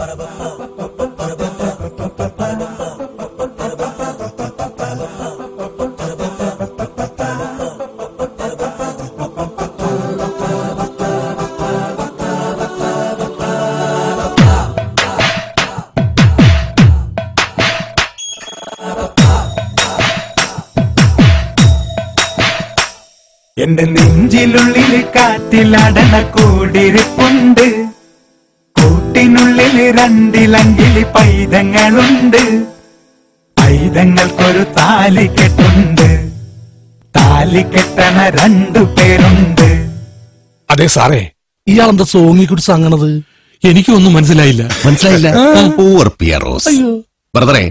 എന്റെ നെഞ്ചിലുള്ളിൽ കാറ്റിലടണ കൂടിരിപ്പുണ്ട് കൂട്ടിനുള്ളിൽ രണ്ടിലങ്കിലി പൈതങ്ങളുണ്ട് പൈതങ്ങൾക്കൊരു താലി കെട്ടുണ്ട് താലി കെട്ടണ രണ്ടു പേരുണ്ട് അതെ സാറേ ഇയാളെന്താ സോങ്ങി കുറിച്ച് അങ്ങണത് എനിക്കൊന്നും മനസ്സിലായില്ല മനസ്സിലായില്ല പൂവർ പിയറോസ് ബ്രദറെ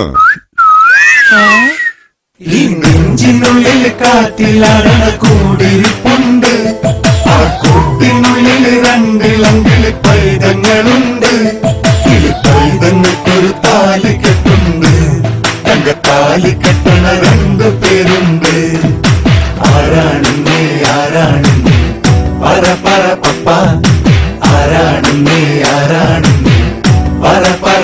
ഈ നെഞ്ചിനുള്ളിൽ കാറ്റിലടണ കൂടിരിപ്പുണ്ട് ആ കൂട്ടിനുള്ളിൽ രണ്ടിലങ്കിലി പൈതങ്ങളുണ്ട് ഈ പൈതങ്ങൾക്കൊരു താലി കെട്ടുണ്ട് തങ്ക താലി കെട്ടണ രണ്ടു പേരുണ്ട് ആരാണെന്നേ ആരാണെന്നേ പറ പറ പപ്പ ആരാണെന്നേ ആരാണെന്നേ പറ പറ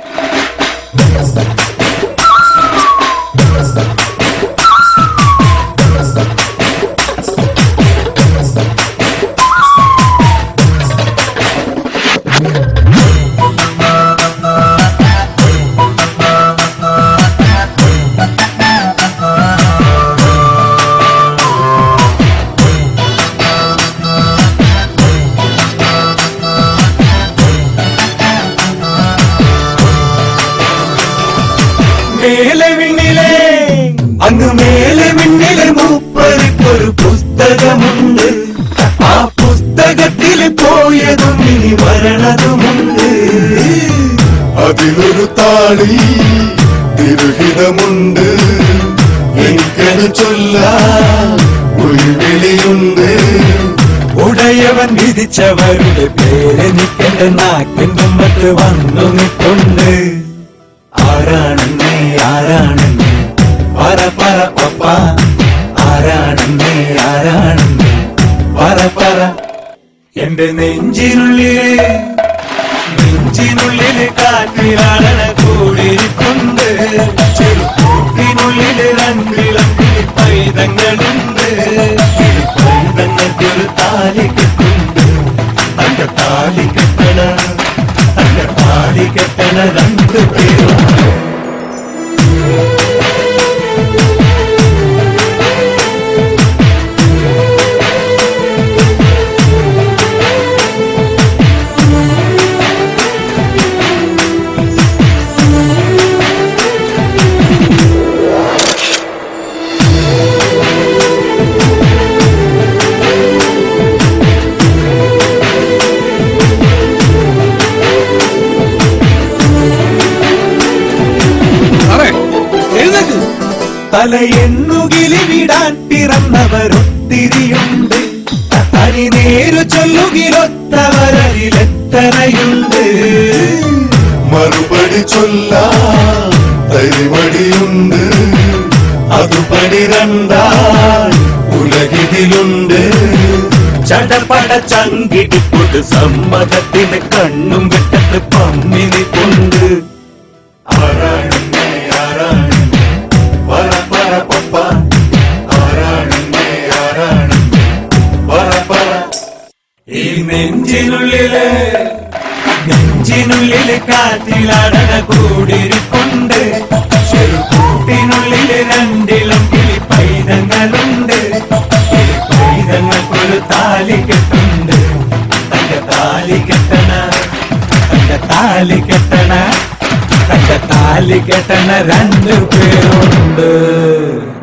മേലെ വിണ്ണിലെ അങ്ങ് മേലെ വിണ്ണിലെ മൂപ്പരിക്കൊരു പുസ്തകമുണ്ട് ആ പുസ്തകത്തിൽ പോയതും ഇനി വരണതുമുണ്ട് അതിലൊരു താളി തിരുഹിതമുണ്ട് എനിക്കത് ചൊല്ലാൻ ഉൾവിളിയുണ്ട് ഉടയവൻ വിധിച്ചവരുടെ പേരെനിക്കെന്റെ നാക്കിന്റെ മറ്റ് വന്നു നിൽപ്പുണ്ട് ആരാണെന്നേ ആരാണെന്നേ പറ പറ പപ്പ ആരാണെന്നേ ആരാണെന്നേ പറ പറ എന്റെ നെഞ്ചിനുള്ളില് നെഞ്ചിനുള്ളില് കാറ്റിലാടണ കൂടിയിരിപ്പുണ്ട് ചെറുക്കൂട്ടിനുള്ളില് രണ്ടിളം പൈതങ്ങളുണ്ട് പൈതങ്ങൾക്കൊരു താലി കെട്ടുണ്ട് തന്റെ താലി കെട്ടണ തന്റെ താലി കെട്ടണ രണ്ടു പേരുണ്ട് സാറേ എഴുന്നേക്ക് തലയെണ്ണുകിലി വിടാൻ പിറന്നവരൊത്തിരിയുണ്ട് അരി നേരു ചൊല്ലുകിലൊത്തവരതിലെത്തറയുണ്ട് മറുപടി ചൊല്ലാൻ തരിമടിയുണ്ട് അതുപടി രണ്ടാൻ ഉലകിതിലുണ്ട് ചടപട ചങ്കിടിപ്പൊട്ട് സമ്മതത്തിന് കണ്ണും വെട്ടത്ത് പമ്മിനി കൊണ്ട് ആരാണെന്നേ ആരാണെന്നേ പറ പറ പപ്പ ആരാണെന്നേ ആരാണെന്നേ പറ പറ ഈ നെഞ്ചിനുള്ളില് നെഞ്ചിനുള്ളില് കാറ്റിലടന കൂടിരിപ്പുണ്ട് ചെറുകൂട്ടിനുള്ളില് രണ്ടിലും കിളി പൈതങ്ങളുണ്ട് കിളി പൈതങ്ങൾക്കൊരു താലി കെട്ടുണ്ട് തന്റെ താലി കെട്ടണ തന്റെ താലി കെട്ടണ തന്റെ താലി കെട്ടണ രണ്ടു പേരുണ്ട്